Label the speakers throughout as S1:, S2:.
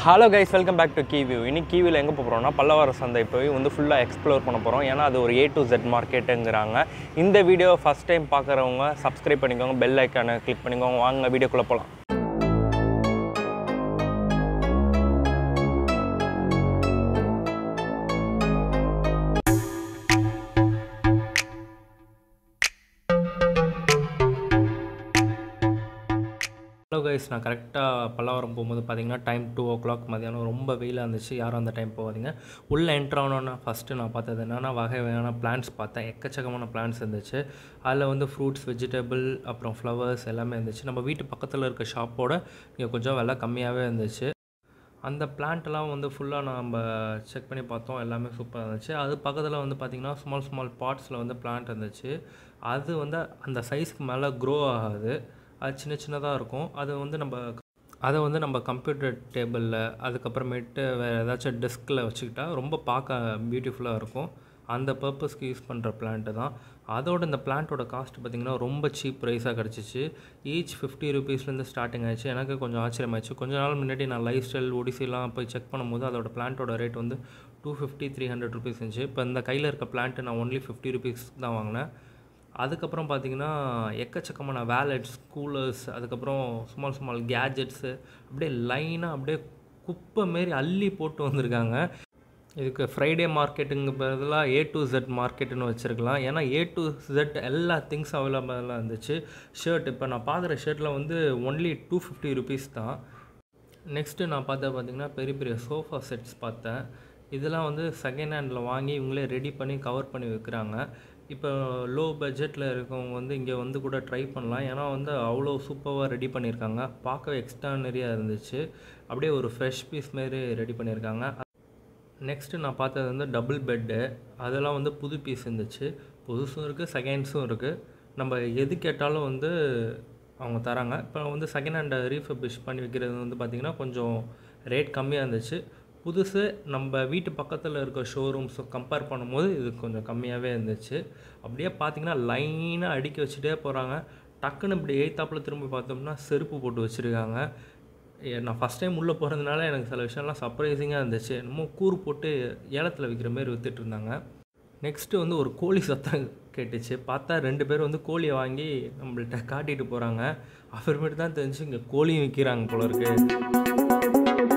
S1: hello guys welcome back to கீவியூ இன்னைக்கு கீவியில் எங்கே போகிறோம்னா பல்லவார சந்தை போய் வந்து ஃபுல்லாக எக்ஸ்ப்ளோர் பண்ண போகிறோம் ஏன்னா அது ஒரு ஏ டு Z மார்க்கெட்டுங்கிறாங்க இந்த வீடியோ ஃபஸ்ட் டைம் பார்க்குறவங்க சப்ஸ்கிரைப் பண்ணிக்கோங்க பெல் ஐக்கானை கிளிக் பண்ணிக்கோங்க வாங்க வீடியோக்குள்ளே போகலாம் ஹலோ கைஸ் நான் கரெக்டாக பல்லாவரம் போகும்போது பார்த்தீங்கன்னா டைம் டூ ஓ கிளாக் மதியானம் ரொம்ப வெயிலாக இருந்துச்சு யாரும் அந்த டைம் போகாதீங்க உள்ளே என்ட்ரு ஆனோன்னா ஃபஸ்ட்டு நான் பார்த்தது என்னென்னா வகை வகையான பிளான்ட்ஸ் பார்த்தேன் எக்கச்சக்கமான பிளான்ட்ஸ் இருந்துச்சு அதில் வந்து ஃப்ரூட்ஸ் வெஜிடபிள் அப்புறம் ஃப்ளவர்ஸ் எல்லாமே இருந்துச்சு நம்ம வீட்டு பக்கத்தில் இருக்க ஷாப்போட இங்கே கொஞ்சம் விலை கம்மியாகவே இருந்துச்சு அந்த பிளான்ட்லாம் வந்து ஃபுல்லாக நம்ம செக் பண்ணி பார்த்தோம் எல்லாமே சூப்பராக இருந்துச்சு அது பக்கத்தில் வந்து பார்த்திங்கன்னா ஸ்மால் ஸ்மால் பாட்ஸில் வந்து பிளான்ட் இருந்துச்சு அது வந்து அந்த சைஸ்க்கு மேலே க்ரோ ஆகாது அது சின்ன சின்னதாக இருக்கும் அது வந்து நம்ம அதை வந்து நம்ம கம்ப்யூட்டர் டேபிளில் அதுக்கப்புறமேட்டு வேறு ஏதாச்சும் டெஸ்கில் வச்சுக்கிட்டா ரொம்ப பார்க்க பியூட்டிஃபுல்லாக இருக்கும் அந்த பர்பஸ்க்கு யூஸ் பண்ணுற பிளான்ட்டு தான் அதோட இந்த பிளான்ட்டோட காஸ்ட் பார்த்திங்கன்னா ரொம்ப சீப் ப்ரைஸாக கிடச்சிச்சு ஈச் ஃபிஃப்டி ருபீஸ்லேருந்து ஸ்டார்டிங் ஆயிடுச்சு எனக்கு கொஞ்சம் ஆச்சரியமாயிடுச்சு கொஞ்ச நாள் முன்னாடி நான் லைஃப் ஸ்டைல் ஒடிசிலாம் போய் செக் பண்ணும்போது அதோட பிளான்ட்டோட ரேட் வந்து two fifty three hundred rupees இருந்துச்சு இப்போ இந்த கையில் இருக்க பிளான்ட்டு நான் ஒன்லி ஃபிஃப்டி ருபீஸ் தான் வாங்கினேன் அதுக்கப்புறம் பார்த்தீங்கன்னா எக்கச்சக்கமான வேலெட்ஸ் கூலர்ஸ் அதுக்கப்புறம் ஸ்மால் ஸ்மால் கேஜெட்ஸு அப்படியே லைனாக அப்படியே குப்பை மாரி அள்ளி போட்டு வந்திருக்காங்க இதுக்கு ஃப்ரைடே மார்க்கெட்டுங்க பதிலாக ஏ டு Z மார்க்கெட்டுன்னு வச்சுருக்கலாம் ஏன்னா ஏ டு Z எல்லா திங்ஸ் அவைலபிளாக இருந்துச்சு ஷர்ட் இப்போ நான் பார்க்குற ஷர்ட்டில் வந்து ஒன்லி டூ ஃபிஃப்டி ருபீஸ் தான் நெக்ஸ்ட்டு நான் பார்த்தா பார்த்தீங்கன்னா பெரிய பெரிய சோஃபா செட்ஸ் பார்த்தேன் இதெல்லாம் வந்து செகண்ட் ஹேண்டில் வாங்கி இவங்களே ரெடி பண்ணி கவர் பண்ணி வைக்கிறாங்க இப்போ லோ பட்ஜெட்டில் இருக்கவங்க வந்து இங்கே வந்து கூட ட்ரை பண்ணலாம் ஏன்னா வந்து அவ்வளோ சூப்பராக ரெடி பண்ணியிருக்காங்க பார்க்கவே எக்ஸ்ட்ரானரியாக இருந்துச்சு அப்படியே ஒரு ஃப்ரெஷ் பீஸ் மாரி ரெடி பண்ணியிருக்காங்க நெக்ஸ்ட்டு நான் பார்த்தது வந்து டபுள் பெட்டு அதெல்லாம் வந்து புது பீஸ் இருந்துச்சு புதுசும் இருக்குது செகண்ட்ஸும் இருக்குது நம்ம எது கேட்டாலும் வந்து அவங்க தராங்க இப்போ வந்து செகண்ட் ஹேண்டை ரீஃபபிஷ் பண்ணி வைக்கிறது வந்து பார்த்திங்கன்னா கொஞ்சம் ரேட் கம்மியாக இருந்துச்சு புதுசு நம்ம வீட்டு பக்கத்தில் இருக்க ஷோரூம்ஸ் கம்பேர் பண்ணும்போது இது கொஞ்சம் கம்மியாகவே இருந்துச்சு அப்படியே பார்த்தீங்கன்னா லைனாக அடுக்கி வச்சுட்டே போகிறாங்க டக்குன்னு இப்படி எய்த்தாப்பில் திரும்பி பார்த்தோம்னா செருப்பு போட்டு வச்சுருக்காங்க ஏ, நான் ஃபஸ்ட் டைம் உள்ளே போகிறதுனால எனக்கு சில விஷயம்லாம் சர்ப்ரைசிங்காக இருந்துச்சு என்னமோ கூறு போட்டு ஏலத்தில் விற்கிற மாதிரி வித்துட்டு இருந்தாங்க நெக்ஸ்ட்டு வந்து ஒரு கோழி சத்தம் கேட்டுச்சு பார்த்தா ரெண்டு பேர் வந்து கோழியை வாங்கி நம்மள்ட்ட காட்டிட்டு போகிறாங்க அப்புறமேட்டு தான் தெரிஞ்சு இங்கே கோழியும் விற்கிறாங்க போல இருக்கு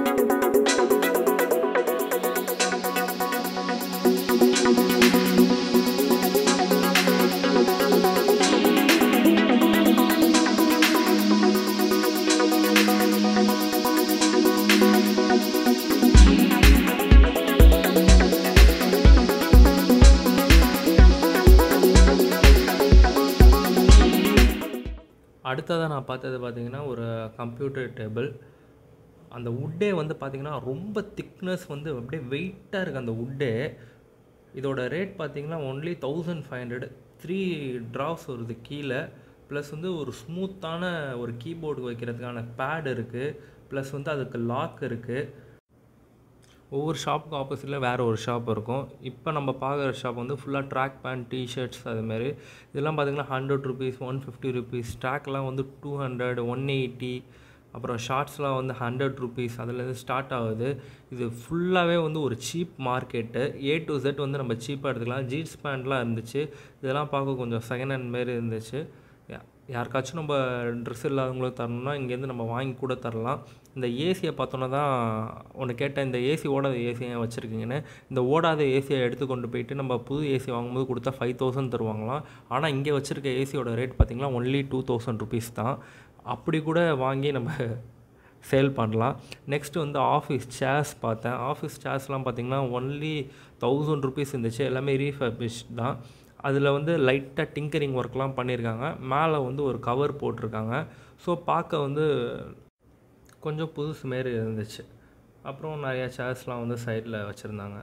S1: அடுத்ததாக நான் பார்த்தது பார்த்தீங்கன்னா ஒரு கம்ப்யூட்டர் டேபிள் அந்த உட்டே வந்து பார்த்தீங்கன்னா ரொம்ப திக்னஸ் வந்து அப்படியே வெயிட்டாக இருக்குது அந்த உட்டே இதோட ரேட் பார்த்தீங்கன்னா only thousand five hundred three drops வருது கீழே ப்ளஸ் வந்து ஒரு ஸ்மூத்தான ஒரு கீபோர்டு வைக்கிறதுக்கான பேட் இருக்குது ப்ளஸ் வந்து அதுக்கு லாக் இருக்குது ஒவ்வொரு ஷாப்புக்கும் ஆப்போசிட்டில் வேறு ஒரு ஷாப் இருக்கும் இப்போ நம்ம பார்க்குற ஷாப் வந்து ஃபுல்லாக ட்ராக் பேண்ட் டிஷர்ட்ஸ் அதுமாரி இதெல்லாம் பார்த்தீங்கன்னா hundred rupees one fifty rupees ட்ராக்லாம் வந்து டூ ஹண்ட்ரட் ஒன் எயிட்டி அப்புறம் ஷார்ட்ஸ்லாம் வந்து ஹண்ட்ரட் ருபீஸ் அதுலேருந்து ஸ்டார்ட் ஆகுது இது ஃபுல்லாகவே வந்து ஒரு cheap market A to Z வந்து நம்ம சீப்பாக எடுத்துக்கலாம் ஜீன்ஸ் பேண்ட்லாம் இருந்துச்சு இதெல்லாம் பார்க்க கொஞ்சம் செகண்ட் ஹேண்ட் மாரி இருந்துச்சு யா- யாருக்காச்சும் நம்ம ட்ரெஸ் இல்லாதவங்களுக்கு தரணும்னா இங்கேருந்து நம்ம வாங்கி கூட தரலாம் இந்த ஏசியை பார்த்தோன்னா தான் ஒன்று கேட்டேன் இந்த ஏசி ஓடாத ஏசி ஏன் வச்சுருக்கீங்கன்னு இந்த ஓடாத ஏசியை எடுத்து கொண்டு போயிட்டு நம்ம புது ஏசி வாங்கும்போது கொடுத்தா ஃபைவ் தௌசண்ட் தருவாங்களாம் ஆனால் இங்கே வச்சுருக்க ஏசியோட ரேட் பார்த்திங்கன்னா ஒன்லி டூ தௌசண்ட் ருபீஸ் தான் அப்படி கூட வாங்கி நம்ம சேல் பண்ணலாம் நெக்ஸ்ட் வந்து ஆஃபீஸ் சேர்ஸ் பார்த்தேன் ஆஃபீஸ் சேர்ஸ்லாம் பார்த்தீங்கன்னா ஒன்லி தௌசண்ட் ருபீஸ் இருந்துச்சு எல்லாமே ரீஃபர்பிஷ் தான் அதில் வந்து லைட்டாக டிங்கரிங் ஒர்க்லாம் பண்ணியிருக்காங்க மேலே வந்து ஒரு கவர் போட்டிருக்காங்க ஸோ பார்க்க வந்து கொஞ்சம் புதுசு மாரி இருந்துச்சு அப்புறம் நிறையா சேர்ஸ்லாம் வந்து சைடில் வச்சுருந்தாங்க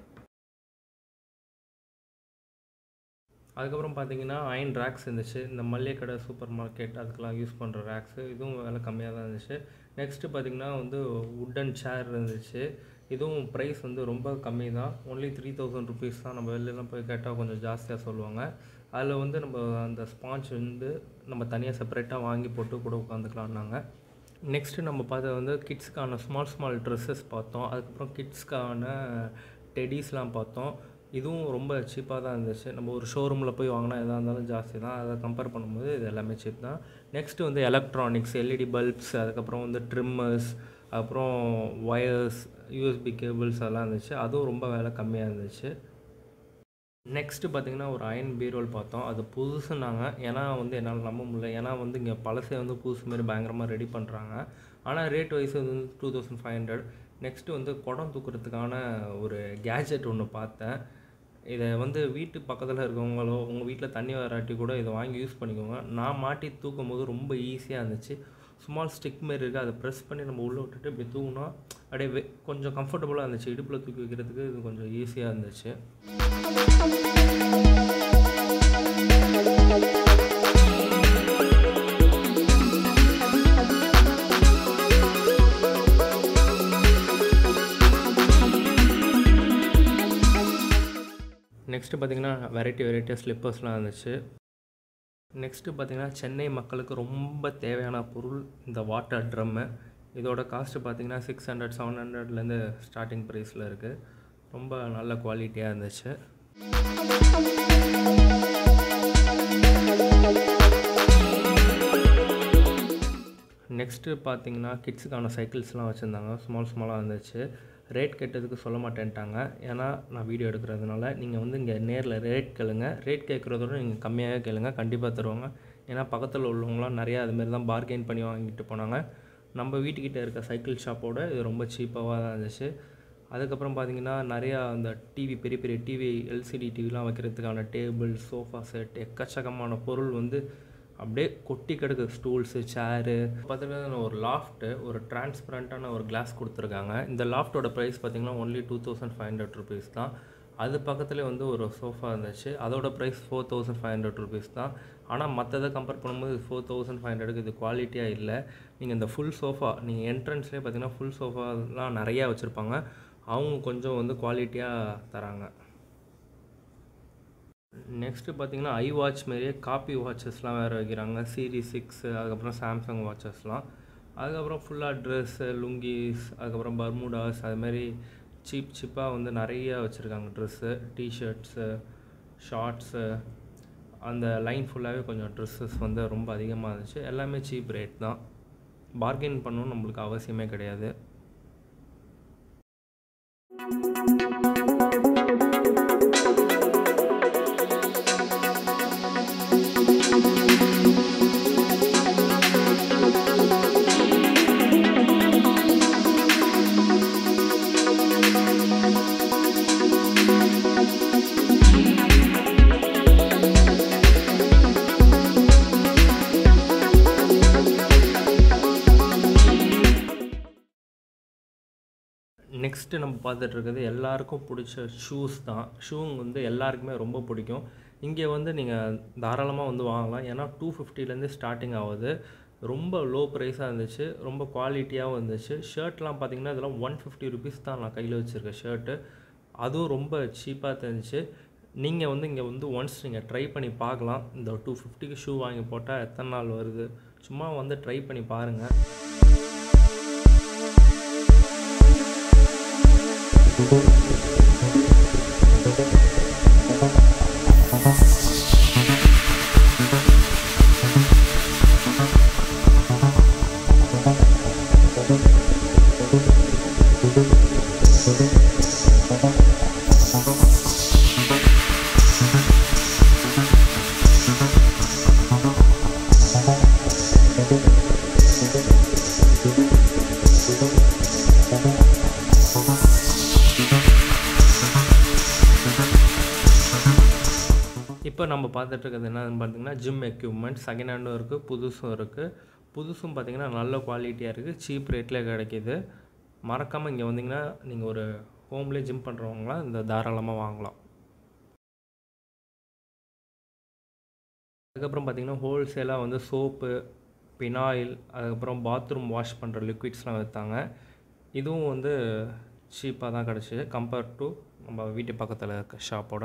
S1: அதுக்கப்புறம் பார்த்தீங்கன்னா அயன் ரேக்ஸ் இருந்துச்சு இந்த மல்லிகை கடை சூப்பர் மார்க்கெட் அதுக்கெலாம் யூஸ் பண்ணுற ரேக்ஸு இதுவும் விலை கம்மியாக தான் இருந்துச்சு நெக்ஸ்ட்டு பார்த்தீங்கன்னா வந்து உட்டன் சேர் இருந்துச்சு இதுவும் ப்ரைஸ் வந்து ரொம்ப கம்மி தான் ஒன்லி த்ரீ தௌசண்ட் ருபீஸ் தான் நம்ம வெளிலலாம் போய் கேட்டால் கொஞ்சம் ஜாஸ்தியாக சொல்லுவாங்க அதில் வந்து நம்ம அந்த ஸ்பாஞ்ச் வந்து நம்ம தனியாக செப்பரேட்டாக வாங்கி போட்டு கூட உட்காந்துக்கலான்னாங்க நெக்ஸ்ட்டு நம்ம பார்த்தது வந்து கிட்ஸ்க்கான ஸ்மால் ஸ்மால் ட்ரெஸ்ஸஸ் பார்த்தோம் அதுக்கப்புறம் கிட்ஸ்க்கான டெடிஸ்லாம் பார்த்தோம் இதுவும் ரொம்ப சீப்பாக தான் இருந்துச்சு நம்ம ஒரு ஷோரூமில் போய் வாங்கினா எதாக இருந்தாலும் ஜாஸ்தி தான் அதை கம்பேர் பண்ணும்போது இது எல்லாமே சீப் தான் நெக்ஸ்ட்டு வந்து எலக்ட்ரானிக்ஸ் எல்இடி பல்ப்ஸ் அதுக்கப்புறம் வந்து ட்ரிம்மர்ஸ் அப்புறம் ஒயர்ஸ் யூஎஸ்பி கேபிள்ஸ் அதெல்லாம் இருந்துச்சு அதுவும் ரொம்ப விலை கம்மியாக இருந்துச்சு நெக்ஸ்ட்டு பார்த்தீங்கன்னா ஒரு அயன் பீரோல் பார்த்தோம் அது புதுசுனாங்க ஏன்னா வந்து என்னால் நம்ப முடியல ஏன்னா வந்து இங்கே பழசே வந்து புதுசு மாதிரி பயங்கரமாக ரெடி பண்ணுறாங்க ஆனால் ரேட் வைஸ் வந்து two thousand five hundred next வந்து குடம் தூக்குறதுக்கான ஒரு கேஜெட் ஒன்று பார்த்தேன் இதை வந்து வீட்டு பக்கத்தில் இருக்கவங்களோ உங்கள் வீட்டில் தண்ணி வராட்டி கூட இதை வாங்கி யூஸ் பண்ணிக்கோங்க நான் மாட்டி தூக்கும் போது ரொம்ப ஈஸியாக இருந்துச்சு ஸ்மால் ஸ்டிக் மாரி இருக்குது அதை ப்ரெஸ் பண்ணி நம்ம உள்ளே விட்டுட்டு இப்படி தூங்கினா அப்படியே வெ- கொஞ்சம் கம்ஃபர்டபுளாக இருந்துச்சு இடுப்பில் தூக்கி வைக்கிறதுக்கு இது கொஞ்சம் ஈஸியாக இருந்துச்சு நெக்ஸ்ட்டு பார்த்தீங்கன்னா வெரைட்டி வெரைட்டியாக ஸ்லிப்பர்ஸ்லாம் இருந்துச்சு நெக்ஸ்ட்டு பார்த்தீங்கன்னா சென்னை மக்களுக்கு ரொம்ப தேவையான பொருள் இந்த வாட்டர் ட்ரம்மு இதோட காஸ்ட்டு பார்த்தீங்கன்னா சிக்ஸ் ஹண்ட்ரட் செவன் ஹண்ட்ரட்லேருந்து ஸ்டார்டிங் ப்ரைஸில் இருக்குது ரொம்ப நல்ல குவாலிட்டியாக இருந்துச்சு நெக்ஸ்ட்டு பார்த்தீங்கன்னா கிட்ஸுக்கான சைக்கிள்ஸ்லாம் வச்சுருந்தாங்க ஸ்மால் ஸ்மாலாக இருந்துச்சு ரேட் கேட்டதுக்கு சொல்ல மாட்டேன்ட்டாங்க ஏன்னா நான் வீடியோ எடுக்கிறதுனால நீங்கள் வந்து இங்கே நேரில் ரேட் கேளுங்க ரேட் கேட்குறதோட நீங்கள் கம்மியாகவே கேளுங்க கண்டிப்பாக தருவாங்க ஏன்னா பக்கத்தில் உள்ளவங்களாம் நிறையா அதுமாரி தான் பார்கெயின் பண்ணி வாங்கிட்டு போனாங்க நம்ம வீட்டுக்கிட்ட இருக்க சைக்கிள் ஷாப்போட இது ரொம்ப சீப்பாக தான் இருந்துச்சு அதுக்கப்புறம் பார்த்தீங்கன்னா நிறையா அந்த டிவி பெரிய பெரிய டிவி எல்சிடி டிவிலாம் வைக்கிறதுக்கான டேபிள் சோஃபா செட் எக்கச்சக்கமான பொருள் வந்து அப்படியே கொட்டி கிடக்கு ஸ்டூல்ஸு சேரு பார்த்தீங்கன்னா ஒரு லாஃப்ட்டு ஒரு டிரான்ஸ்பரண்ட்டான ஒரு கிளாஸ் கொடுத்துருக்காங்க இந்த லாஃப்ட்டோட ப்ரைஸ் பார்த்தீங்கன்னா only two thousand five hundred rupees தான் அது பக்கத்துலேயே வந்து ஒரு சோஃபா இருந்துச்சு அதோட price four thousand five hundred rupees தான் ஆனால் மற்றதை கம்பேர் பண்ணும்போது ஃபோர் தௌசண்ட் ஃபைவ் ஹண்ட்ரடுக்கு இது குவாலிட்டியாக இல்லை நீங்கள் இந்த ஃபுல் சோஃபா நீங்கள் என்ட்ரன்ஸ்லேயே பார்த்தீங்கன்னா ஃபுல் சோஃபாலாம் நிறையா வச்சுருப்பாங்க அவங்க கொஞ்சம் வந்து குவாலிட்டியாக தராங்க நெக்ஸ்ட்டு பார்த்தீங்கன்னா ஐ வாட்ச் மாரியே காப்பி வாட்சஸ்லாம் வேறு வைக்கிறாங்க சீரி சிக்ஸு அதுக்கப்புறம் சாம்சங் வாட்சஸ்லாம் அதுக்கப்புறம் ஃபுல்லாக ட்ரெஸ்ஸு லுங்கீஸ் அதுக்கப்புறம் பர்முடாஸ் அதுமாரி சீப் சீப்பாக வந்து நிறைய வச்சுருக்காங்க ட்ரெஸ்ஸு டிஷர்ட்ஸு ஷார்ட்ஸு அந்த லைன் ஃபுல்லாகவே கொஞ்சம் ட்ரெஸ்ஸஸ் வந்து ரொம்ப அதிகமாக இருந்துச்சு எல்லாமே சீப் ரேட் தான் பார்கெயின் பண்ணணும்னு நம்மளுக்கு அவசியமே கிடையாது நெக்ஸ்ட்டு நம்ம பார்த்துட்டு இருக்கிறது எல்லாருக்கும் பிடிச்ச ஷூஸ் தான் ஷூங் வந்து எல்லாருக்குமே ரொம்ப பிடிக்கும் இங்கே வந்து நீங்கள் தாராளமாக வந்து வாங்கலாம் ஏன்னா டூ ஃபிஃப்டிலேருந்து ஸ்டார்டிங் ஆகுது ரொம்ப லோ ப்ரைஸாக இருந்துச்சு ரொம்ப குவாலிட்டியாகவும் இருந்துச்சு ஷர்ட்லாம் பார்த்தீங்கன்னா இதெல்லாம் ஒன் ஃபிஃப்டி ருபீஸ் தான் நான் கையில் வச்சுருக்கேன் ஷர்ட்டு அதுவும் ரொம்ப சீப்பாக தெரிஞ்சிச்சு நீங்கள் வந்து இங்கே வந்து ஒன்ஸ் நீங்கள் ட்ரை பண்ணி பார்க்கலாம் இந்த டூ ஃபிஃப்டிக்கு ஷூ வாங்கி போட்டால் எத்தனை நாள் வருது சும்மா வந்து ட்ரை பண்ணி பாருங்கள் இப்போ நம்ம பார்த்துட்டு இருக்கிறது என்னன்னு பார்த்தீங்கன்னா ஜிம் எக்யூப்மெண்ட் செகண்ட் ஹேண்டும் இருக்குது புதுசும் இருக்குது புதுசும் பார்த்தீங்கன்னா நல்ல குவாலிட்டியாக இருக்குது சீப் ரேட்டில் கிடைக்கிது மறக்காமல் இங்கே வந்தீங்கன்னா நீங்கள் ஒரு ஹோம்லேயே ஜிம் பண்ணுறவங்களாம் இந்த தாராளமாக வாங்கலாம் அதுக்கப்புறம் பார்த்தீங்கன்னா ஹோல்சேலாக வந்து சோப்பு பினாயில் அதுக்கப்புறம் பாத்ரூம் வாஷ் பண்ணுற லிக்விட்ஸ்லாம் விற்றாங்க இதுவும் வந்து சீப்பாக தான் கிடச்சி கம்பேர்ட் டு நம்ம வீட்டு பக்கத்தில் இருக்க ஷாப்போட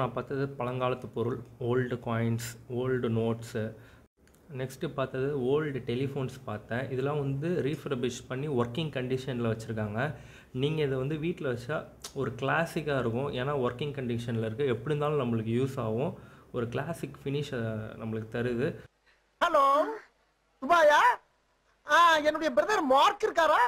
S1: நான் பார்த்தது பழங்காலத்து பொருள் old coins old notes next பார்த்தது ஓல்டு டெலிஃபோன்ஸ் பார்த்தேன் இதெல்லாம் வந்து ரீஃபர்பிஷ் பண்ணி ஒர்க்கிங் கண்டிஷனில் வச்சுருக்காங்க நீங்கள் இதை வந்து வீட்டில் வச்சா ஒரு கிளாசிக்காக இருக்கும் ஏன்னா ஒர்க்கிங் கண்டிஷனில் இருக்குது எப்படி இருந்தாலும் நம்மளுக்கு யூஸ் ஆகும் ஒரு கிளாசிக் ஃபினிஷை நம்மளுக்கு தருது
S2: ஹலோ சுபாயா ஆ என்னுடைய பிரதர் மார்க் இருக்காரா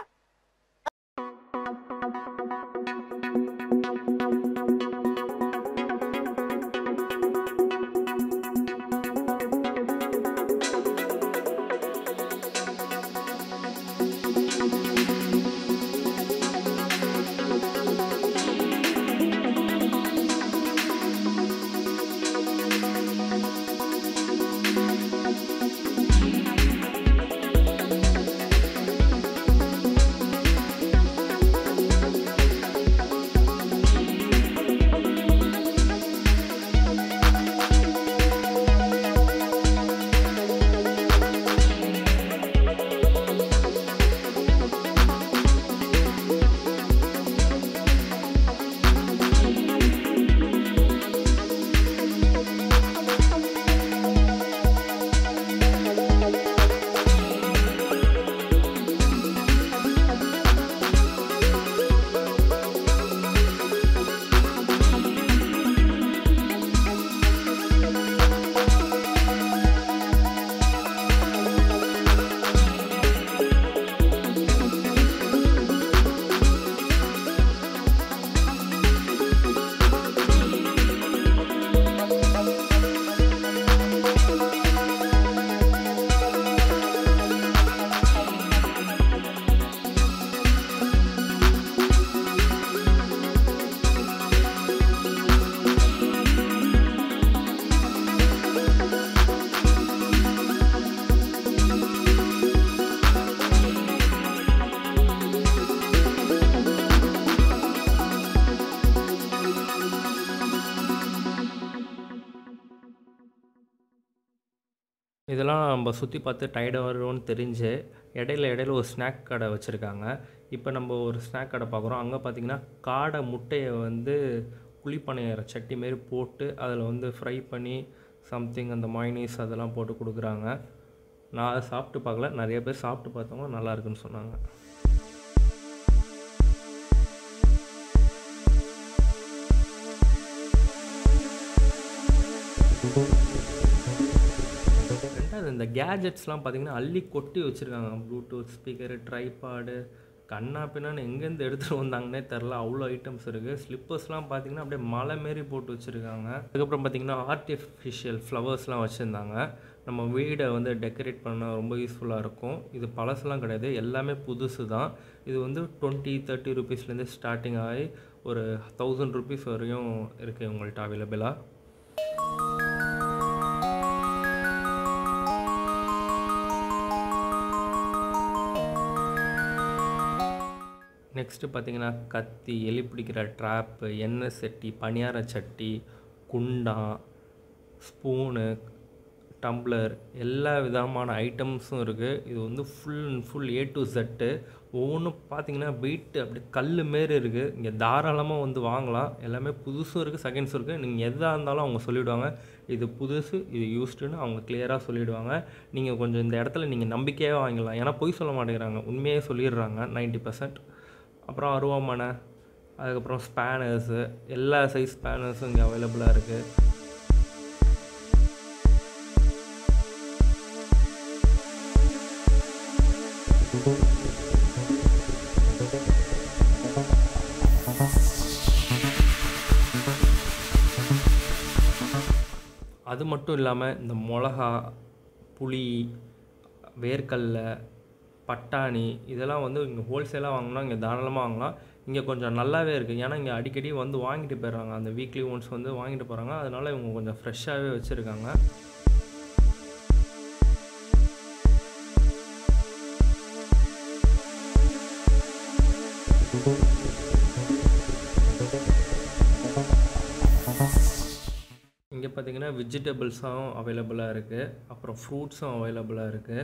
S1: இதெல்லாம் நம்ம சுற்றி பார்த்து டயர்டாக வரும்னு தெரிஞ்சு இடையில இடையில ஒரு ஸ்நாக் கடை வச்சுருக்காங்க இப்போ நம்ம ஒரு ஸ்நாக் கடை பார்க்குறோம் அங்கே பார்த்தீங்கன்னா காடை முட்டையை வந்து குழிப்பனையார சட்டி மாரி போட்டு அதில் வந்து ஃப்ரை பண்ணி சம்திங் அந்த மைனீஸ் அதெல்லாம் போட்டு கொடுக்குறாங்க நான் அதை சாப்பிட்டு பார்க்கல நிறைய பேர் சாப்பிட்டு பார்த்தவங்க நல்லா இருக்குன்னு சொன்னாங்க ரெண்டாவது இந்த கேஜெட்ஸ்லாம் பார்த்தீங்கன்னா அள்ளி கொட்டி வச்சுருக்காங்க ப்ளூடூத் ஸ்பீக்கரு ட்ரைபாடு கண்ணா பின்னான்னு எங்கேருந்து எடுத்துகிட்டு வந்தாங்கன்னே தெரில அவ்வளோ ஐட்டம்ஸ் இருக்குது ஸ்லிப்பர்ஸ்லாம் பார்த்தீங்கன்னா அப்படியே மலை மாரி போட்டு வச்சுருக்காங்க அதுக்கப்புறம் பார்த்தீங்கன்னா ஆர்டிஃபிஷியல் ஃப்ளவர்ஸ்லாம் வச்சுருந்தாங்க நம்ம வீடை வந்து டெக்கரேட் பண்ண ரொம்ப யூஸ்ஃபுல்லாக இருக்கும் இது பழசுலாம் கிடையாது எல்லாமே புதுசு தான் இது வந்து டுவெண்ட்டி தேர்ட்டி ருபீஸ்லேருந்து ஸ்டார்டிங் ஆகி ஒரு தௌசண்ட் ருபீஸ் வரையும் இருக்குது உங்கள்கிட்ட அவைலபிளாக நெக்ஸ்ட்டு பார்த்தீங்கன்னா கத்தி எலி பிடிக்கிற ட்ராப்பு எண்ணெய் சட்டி பணியார சட்டி குண்டான் ஸ்பூனு டம்ளர் எல்லா விதமான ஐட்டம்ஸும் இருக்குது இது வந்து full and full A to set ஒவ்வொன்றும் பார்த்தீங்கன்னா வெயிட் அப்படி கல் மாரி இருக்குது இங்கே தாராளமாக வந்து வாங்கலாம் எல்லாமே புதுசும் இருக்குது செகண்ட்ஸும் இருக்குது நீங்கள் எதாக இருந்தாலும் அவங்க சொல்லிவிடுவாங்க இது புதுசு இது யூஸ்டுன்னு அவங்க கிளியராக சொல்லிவிடுவாங்க நீங்கள் கொஞ்சம் இந்த இடத்துல நீங்கள் நம்பிக்கையாக வாங்கிடலாம் ஏன்னா பொய் சொல்ல மாட்டேங்கிறாங்க உண்மையே சொல்லிடுறாங்க 90% பர்சன்ட் அப்புறம் அருவாமனை அதுக்கப்புறம் ஸ்பேனர்ஸு எல்லா சைஸ் ஸ்பேனர்ஸும் இங்கே அவைலபிளாக இருக்குது அது மட்டும் இல்லாமல் இந்த மிளகா புளி வேர்க்கடல பட்டாணி இதெல்லாம் வந்து இங்கே ஹோல்சேலாக வாங்கினா இங்கே தாராளமாக வாங்கலாம் இங்கே கொஞ்சம் நல்லாவே இருக்குது ஏன்னா இங்கே அடிக்கடி வந்து வாங்கிட்டு போயிடுறாங்க அந்த வீக்லி ஒன்ஸ் வந்து வாங்கிட்டு போகிறாங்க அதனால இவங்க கொஞ்சம் ஃப்ரெஷ்ஷாகவே வச்சுருக்காங்க இங்கே பார்த்தீங்கன்னா வெஜிடபிள்ஸும் அவைலபிளாக இருக்குது அப்புறம் ஃப்ரூட்ஸும் அவைலபிளாக இருக்குது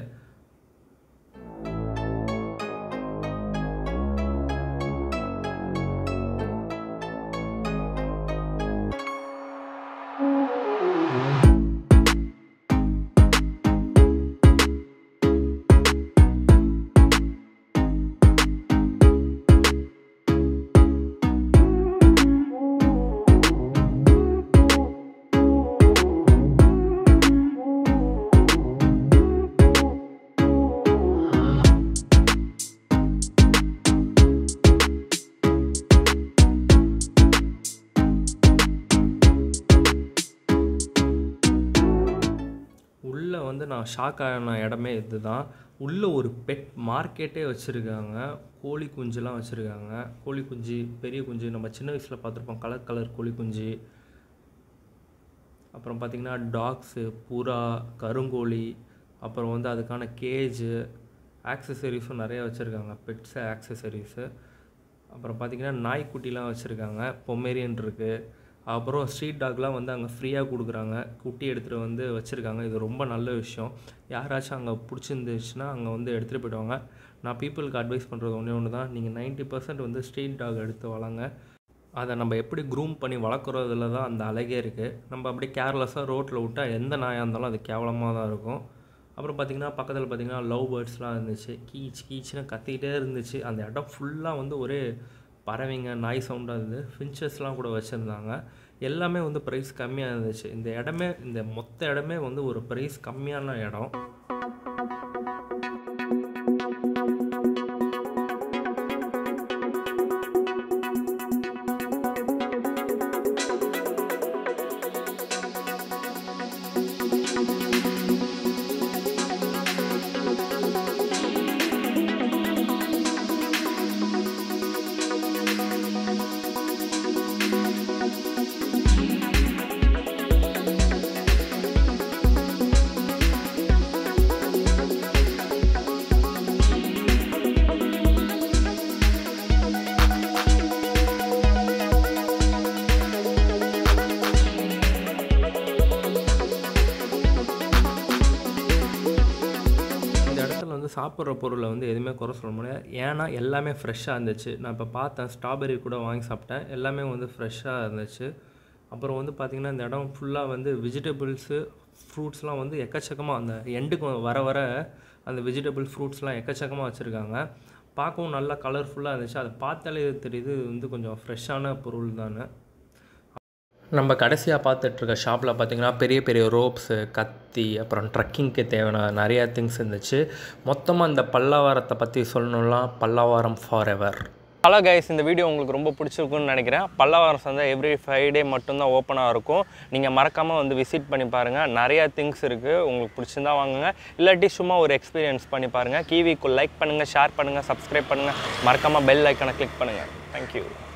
S1: வந்து நான் ஷாக் ஆன இடமே இதுதான் உள்ளே ஒரு பெட் மார்க்கெட்டே வச்சுருக்காங்க கோழி குஞ்சுலாம் வச்சுருக்காங்க கோழி குஞ்சு பெரிய குஞ்சு நம்ம சின்ன வயசில் பார்த்துருப்போம் கலர் கலர் கோழி குஞ்சு அப்புறம் பார்த்திங்கன்னா டாக்ஸு புறா கருங்கோழி அப்புறம் வந்து அதுக்கான கேஜு ஆக்சசரிஸும் நிறைய வச்சுருக்காங்க பெட்ஸு ஆக்சசரிஸு அப்புறம் பார்த்திங்கன்னா நாய்க்குட்டிலாம் வச்சுருக்காங்க பொம்மேரியன் இருக்குது அப்புறம் ஸ்ட்ரீட் டாக்லாம் வந்து அங்கே ஃப்ரீயாக கொடுக்குறாங்க குட்டி எடுத்துகிட்டு வந்து வச்சுருக்காங்க இது ரொம்ப நல்ல விஷயம் யாராச்சும் அங்கே பிடிச்சிருந்துச்சுன்னா அங்கே வந்து எடுத்துகிட்டு போயிடுவாங்க நான் பீப்புளுக்கு அட்வைஸ் பண்ணுறது ஒன்றே ஒன்று தான் நீங்கள் 90% பர்சன்ட் வந்து ஸ்ட்ரீட் டாக் எடுத்து வளங்க அதை நம்ம எப்படி க்ரூம் பண்ணி வளர்க்குறதுல தான் அந்த அழகே இருக்குது நம்ம அப்படியே கேர்லெஸ்ஸாக ரோட்டில் விட்டால் எந்த நாயாக இருந்தாலும் அது கேவலமாக தான் இருக்கும் அப்புறம் பார்த்திங்கன்னா பக்கத்தில் பார்த்திங்கன்னா லவ் பேர்ட்ஸ்லாம் இருந்துச்சு கீச் கீச்சுன்னு கத்திக்கிட்டே இருந்துச்சு அந்த இடம் ஃபுல்லாக வந்து ஒரே பறவைங்க நாய் சவுண்டாக இருந்தது ஃபின்ச்சஸ்லாம் கூட வச்சுருந்தாங்க எல்லாமே வந்து ப்ரைஸ் கம்மியாக இருந்துச்சு இந்த இடமே இந்த மொத்த இடமே வந்து ஒரு ப்ரைஸ் கம்மியான இடம் இந்த இடத்துல வந்து சாப்பிட்ற பொருளை வந்து எதுவுமே குறை சொல்ல முடியாது ஏன்னா எல்லாமே ஃப்ரெஷ்ஷாக இருந்துச்சு நான் இப்போ பார்த்தேன் ஸ்ட்ராபெரி கூட வாங்கி சாப்பிட்டேன் எல்லாமே வந்து ஃப்ரெஷ்ஷாக இருந்துச்சு அப்புறம் வந்து பார்த்திங்கன்னா இந்த இடம் ஃபுல்லாக வந்து வெஜிடபிள்ஸு ஃப்ரூட்ஸ்லாம் வந்து எக்கச்சக்கமாக அந்த எண்டுக்கு வர வர அந்த வெஜிடபிள் ஃப்ரூட்ஸ்லாம் எக்கச்சக்கமாக வச்சுருக்காங்க பார்க்கவும் நல்லா கலர்ஃபுல்லாக இருந்துச்சு அதை பார்த்தாலே தெரியுது இது வந்து கொஞ்சம் ஃப்ரெஷ்ஷான பொருள் தானே நம்ம கடைசியாக பார்த்துட்ருக்க ஷாப்பில் பார்த்தீங்கன்னா பெரிய பெரிய ரோப்ஸு கத்தி அப்புறம் ட்ரக்கிங்க்கு தேவையான நிறையா திங்ஸ் இருந்துச்சு மொத்தமாக இந்த பல்லாவாரத்தை பற்றி சொல்லணும்னா Pallavaram for ever hello guys இந்த வீடியோ உங்களுக்கு ரொம்ப பிடிச்சிருக்குன்னு நினைக்கிறேன் பல்லாவாரம் சந்தை எவ்ரி ஃப்ரைடே மட்டும்தான் ஓப்பனாக இருக்கும் நீங்கள் மறக்காமல் வந்து விசிட் பண்ணி பாருங்கள் நிறையா திங்ஸ் இருக்குது உங்களுக்கு பிடிச்சிருந்தா வாங்குங்க இல்லாட்டி சும்மா ஒரு எக்ஸ்பீரியன்ஸ் பண்ணி பாருங்கள் கிவிக்கு லைக் பண்ணுங்கள் ஷேர் பண்ணுங்கள் சப்ஸ்கிரைப் பண்ணுங்கள் மறக்காமல் பெல் ஐக்கனை கிளிக் பண்ணுங்கள் தேங்க்யூ